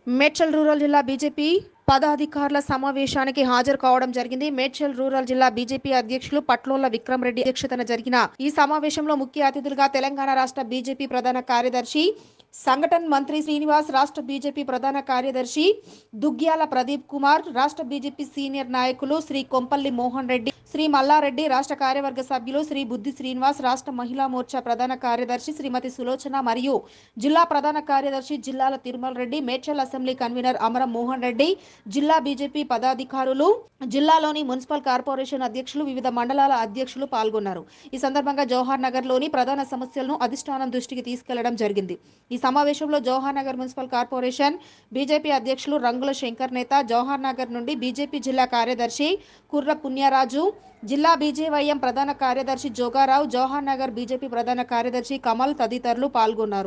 Medchal rural జిల్లా BJP పదాధికారుల సమావేశానికి హాజరు కావడం జరిగింది మేడ్చల్ రూరల్ జిల్లా బీజేపీ అధ్యక్షులు పట్లోల విక్రమ్ రెడ్డి అధ్యక్షతన జరిగిన ఈ సమావేశంలో ముఖ్య అతిథులుగా తెలంగాణ రాష్ట్ర బీజేపీ ప్రధాన కార్యదర్శి సంఘటన్ మంత్రి శ్రీనివాస్ రాష్ట్ర బీజేపీ ప్రధాన కార్యదర్శి దుగ్గ్యాల ప్రదీప్ కుమార్ రాష్ట్ర బీజేపీ సీనియర్ నాయకులు శ్రీ కొంపల్లి మోహన్ రెడ్డి శ్రీ మల్లారెడ్డి రాష్ట్ర కార్యవర్గ సభ్యులు శ్రీ బుద్ధి శ్రీనివాస్ రాష్ట్ర మహిళా మోర్చా ప్రధాన కార్యదర్శి శ్రీమతి సులోచన మరియు జిల్లా ప్రధాన కార్యదర్శి జిల్లాల తిరుమల రెడ్డి మేడ్చల్ అసెంబ్లీ కన్వీనర్ అమరం మోహన్ రెడ్డి జిల్లా బీజేపీ పదాధికారులు జిల్లాలోని మున్సిపల్ కార్పొరేషన్ అధ్యక్షులు వివిధ మండలాల అధ్యక్షులు పాల్గొన్నారు ఈ సందర్భంగా జవహర్ నగర్ లోని ప్రధాన సమస్యలను అధిష్టానం దృష్టికి తీసుకెళ్లడం జరిగింది ఈ సమావేశంలో Jawahar Nagar municipal corporation BJP అధ్యక్షులు రంగుల శంకర్ నేత జవహర్ నగర్ నుండి బీజేపీ జిల్లా కార్యదర్శి కుర్ర పుణ్యరాజు జిల్లా బీజేవైఎం ప్రధాన కార్యదర్శి జోగారావు జవహర్ నగర్ బీజేపీ ప్రధాన కార్యదర్శి కమల్ తదితరులు పాల్గొన్నారు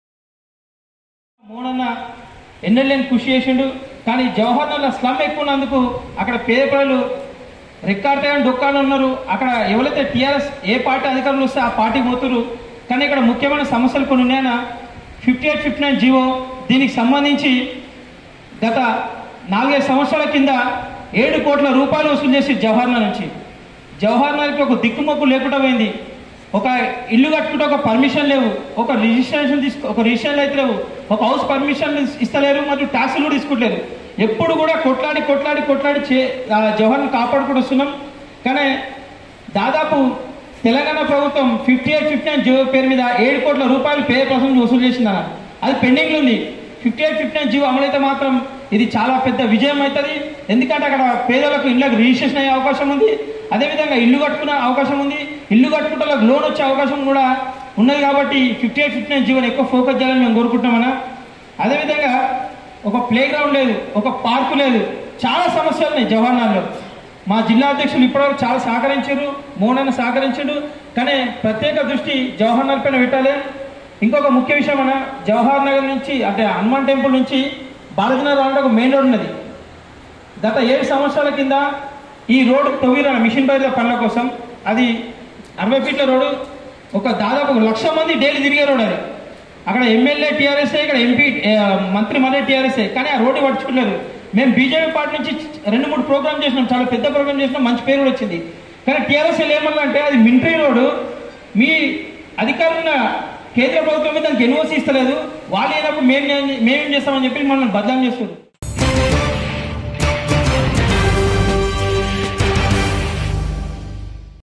మోనన్న ఎన్నెల్లేని కృషి చేసిండు కానీ జవహర్ నగర్ స్లమ్ ఎక్కువ ఉన్నందుకు అక్కడ పేద ప్రజలు రెక్కాడితే డొక్కాలు ఉన్నారు అక్కడ ఎవరైతే టీఆర్ఎస్ ఏ పార్టీ అధికారులు వస్తే ఆ పార్టీకి పోతున్నారు కానీ ఇక్కడ ముఖ్యమైన సమస్యలు కొన్ని ఉన్నాయన్న fifty eight fifty nine GO దీనికి సంబంధించి గత నాలుగైదు సంవత్సరాల కింద ఏడు కోట్ల రూపాయలు వసూలు చేసి జవహర్లాల్ నుంచి జవహర్లాల్కి ఒక దిక్కుమొక్కు లేకుండా పోయింది ఒక ఇల్లు కట్టుకుంటే ఒక పర్మిషన్ లేవు ఒక రిజిస్ట్రేషన్ తీసుకో ఒక రిజిస్ట్రేషన్ అయితే లేవు ఒక హౌస్ పర్మిషన్ ఇస్తలేరు మరియు ట్యాక్సులు కూడా తీసుకోవట్లేదు ఎప్పుడు కూడా కొట్లాడి కొట్లాడి కొట్లాడి చే ఆ జవహర్ని కాపాడుకుంటూ వస్తున్నాం కానీ దాదాపు తెలంగాణ ప్రభుత్వం fifty eight fifty nine GO పేరు మీద ఏడు కోట్ల రూపాయలు పేద ప్రజల నుంచి వసూలు చేసిందన్న అది పెండింగ్లో ఉంది fifty eight fifty nine GO అమలైతే మాత్రం ఇది చాలా పెద్ద విజయం అవుతుంది ఎందుకంటే అక్కడ పేదలకు ఇళ్ళకి రిజిస్ట్రేషన్ అయ్యే అవకాశం ఉంది అదేవిధంగా ఇల్లు కట్టుకునే అవకాశం ఉంది ఇల్లు కట్టుకుంటే వాళ్ళకి లోన్ వచ్చే అవకాశం కూడా ఉన్నది కాబట్టి ఫిఫ్టీ ఎయిట్ ఫిఫ్టీ నైన్ జీవోని ఎక్కువ ఫోకస్ చేయాలని మేము కోరుకుంటున్నామన్నా అదేవిధంగా ఒక ప్లే గ్రౌండ్ లేదు ఒక పార్కు లేదు చాలా సమస్యలు ఉన్నాయి జవహర్లాల్లో మా జిల్లా అధ్యక్షులు ఇప్పటివరకు చాలా సహకరించారు మోనన్న సహకరించాడు కానీ ప్రత్యేక దృష్టి జవహర్ నగర్ పైన పెట్టాలి ఇంకొక ముఖ్య విషయం అన్న జవహర్ నగర్ నుంచి అంటే హనుమాన్ టెంపుల్ నుంచి భారతనగర్ రావడానికి ఒక మెయిన్ రోడ్ ఉన్నది గత ఏడు సంవత్సరాల కింద ఈ రోడ్డు తవ్విన మిషన్ బయట పనుల కోసం అది అరవై ఫీట్ల రోడ్డు ఒక దాదాపు ఒక లక్ష మంది డైలీ తిరిగే రోడ్ అది అక్కడ ఎమ్మెల్యే టీఆర్ఎస్ఏ ఇక్కడ ఎంపీ మంత్రి మళ్ళీ టీఆర్ఎస్ఏ కానీ ఆ రోడ్డు పట్టించుకోలేదు మేము బీజేపీ పార్టీ నుంచి రెండు మూడు ప్రోగ్రామ్ చేసినాం చాలా పెద్ద ప్రోగ్రామ్ చేసినాం మంచి పేరు కూడా వచ్చింది కానీ టీఆర్ఎస్ ఏమన్నా అది మిలిటరీ రోడ్డు మీ అధికారున్న కేంద్ర ప్రభుత్వం మీద దానికి ఎన్ఓసి ఇస్తలేదు వాళ్ళు అయినప్పుడు మేము మేమేం చేస్తామని చెప్పి మనల్ని బదనాం చేస్తారు